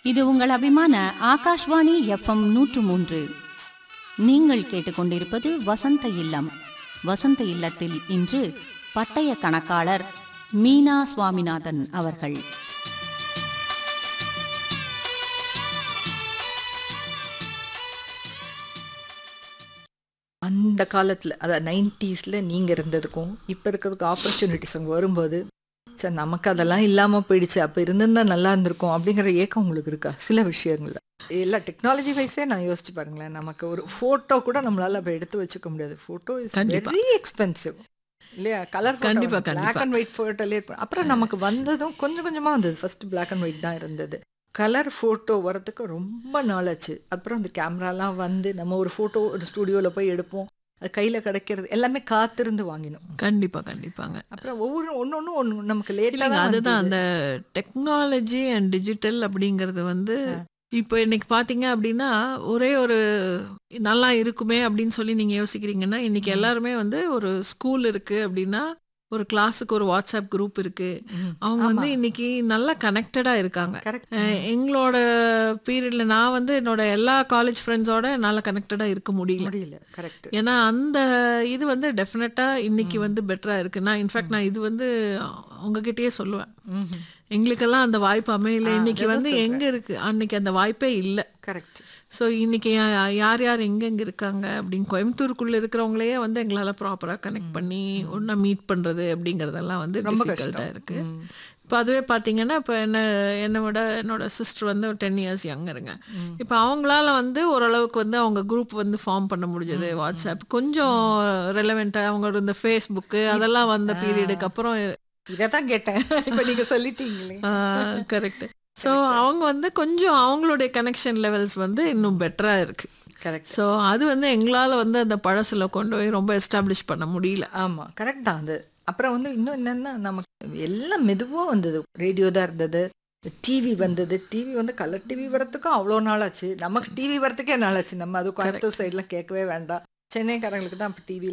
இது உங்கள் அபிமான ஆகாஷ்வாணி எஃப்எம் நூற்று மூன்று நீங்கள் கேட்டுக்கொண்டிருப்பது வசந்த இல்லம் வசந்த இல்லத்தில் இன்று பட்டய கணக்காளர் மீனா சுவாமிநாதன் அவர்கள் அந்த காலத்தில் அதாவது நைன்டிஸில் நீங்கள் இருந்ததுக்கும் இப்போ இருக்கிறதுக்கு ஆப்பர்ச்சுனிட்டிஸ் அங்கே வரும்போது சார் நமக்கு அதெல்லாம் இல்லாமல் போயிடுச்சு அப்போ இருந்திருந்தா நல்லா இருந்திருக்கும் அப்படிங்கிற ஏக்கம் உங்களுக்கு இருக்கா சில விஷயங்கள்ல எல்லா டெக்னாலஜி வைஸே நான் யோசிச்சு பாருங்களேன் நமக்கு ஒரு ஃபோட்டோ கூட நம்மளால அப்போ எடுத்து வச்சுக்க முடியாது ஃபோட்டோ இஸ் கண்டிப்பா. வெரி எக்ஸ்பென்சிவ் இல்லையா கலர் கண்டிப்பா, பிளாக் கண்டிப்பா. அண்ட் ஒயிட் ஃபோட்டோலே அப்புறம் நமக்கு வந்ததும் கொஞ்சம் கொஞ்சமாக வந்தது ஃபர்ஸ்ட் பிளாக் அண்ட் ஒயிட் தான் இருந்தது கலர் ஃபோட்டோ வரதுக்கு ரொம்ப நாளாச்சு அப்புறம் அந்த கேமராலாம் வந்து நம்ம ஒரு ஃபோட்டோ ஒரு ஸ்டூடியோவில் போய் எடுப்போம் அது கையில் கிடைக்கிறது எல்லாமே காத்திருந்து வாங்கினோம் கண்டிப்பா கண்டிப்பாங்க அப்புறம் ஒவ்வொரு ஒன்று ஒன்று ஒன்று நமக்கு லேட்டாக இல்லைங்க தான் அதுதான் வந்தது. அந்த டெக்னாலஜி அண்ட் டிஜிட்டல் அப்படிங்கிறது வந்து இப்போ இன்னைக்கு பார்த்தீங்க அப்படின்னா ஒரே ஒரு நல்லா இருக்குமே அப்படின்னு சொல்லி நீங்கள் யோசிக்கிறீங்கன்னா இன்னைக்கு எல்லாருமே வந்து ஒரு ஸ்கூல் இருக்கு அப்படின்னா ஒரு கிளாஸுக்கு ஒரு வாட்ஸ்அப் குரூப் இருக்கு ம். அவங்க ஆமா. வந்து இன்னைக்கு நல்லா கனெக்டடாக இருக்காங்க Correct. அஹ் எங்களோட பீரியட்ல நான் வந்து என்னோட எல்லா காலேஜ் ஃப்ரெண்ட்ஸோட என்னால் கனெக்டடாக இருக்க முடியல முடியல கரெக்ட் ஏன்னா அந்த இது வந்து டெஃபினட்டாக இன்னைக்கு வந்து பெட்டராக இருக்கு நான் இன்ஃபேக்ட் நான் இது வந்து உங்ககிட்டயே சொல்லுவேன் எங்களுக்கெல்லாம் அந்த வாய்ப்பு அமையல ஆ, இன்னைக்கு அதுதான் வந்து சொல்றேன். எங்க இருக்கு அன்னைக்கு அந்த வாய்ப்பே இல்லை கரெக்ட் ஸோ இன்னைக்கு யா- யார் யார் எங்கெங்க இருக்காங்க அப்படின்னு கோயம்புத்தூருக்குள்ள இருக்கிறவங்களையே வந்து எங்களால் ப்ராப்பராக கனெக்ட் பண்ணி ஒன்றா மீட் பண்ணுறது அப்படிங்கிறதெல்லாம் வந்து ரொம்ப டிஃபிகல்ட்டாக கஷ்டம் இருக்கு ம். இப்போ அதுவே பார்த்தீங்கன்னா இப்போ என்ன என்னை விட என்னோட சிஸ்டர் வந்து ஒரு டென் இயர்ஸ் யங்கருங்க இப்போ அவங்களால வந்து ஓரளவுக்கு வந்து அவங்க குரூப் வந்து ஃபார்ம் பண்ண முடிஞ்சது வாட்ஸ்அப் கொஞ்சம் ரெலவெண்ட்டாக அவங்களோட இந்த ஃபேஸ்புக்கு அதெல்லாம் வந்த பீரியடுக்கு அப்புறம் இதை தான் கேட்டேன் இப்போ நீங்கள் சொல்லிட்டீங்களே கரெக்ட் ஸோ அவங்க வந்து கொஞ்சம் அவங்களுடைய கனெக்ஷன் லெவல்ஸ் வந்து இன்னும் பெட்டராக இருக்கு கரெக்ட் ஸோ அது வந்து எங்களால் வந்து அந்த பழசில் கொண்டு போய் ரொம்ப எஸ்டாப்ளிஷ் பண்ண முடியல ஆமாம் கரெக்ட் தான் அது அப்புறம் வந்து இன்னும் என்னன்னா நமக்கு எல்லாம் மெதுவாக வந்தது ரேடியோ தான் இருந்தது டிவி வந்தது டிவி வந்து கலர் டிவி வரத்துக்கும் அவ்வளோ நாள் ஆச்சு நமக்கு டிவி வரத்துக்கே நாள் ஆச்சு நம்ம அது கோயம்புத்தூர் சைட்லாம் கேட்கவே வேண்டாம் சென்னைக்காரங்களுக்கு தான் இப்போ டிவி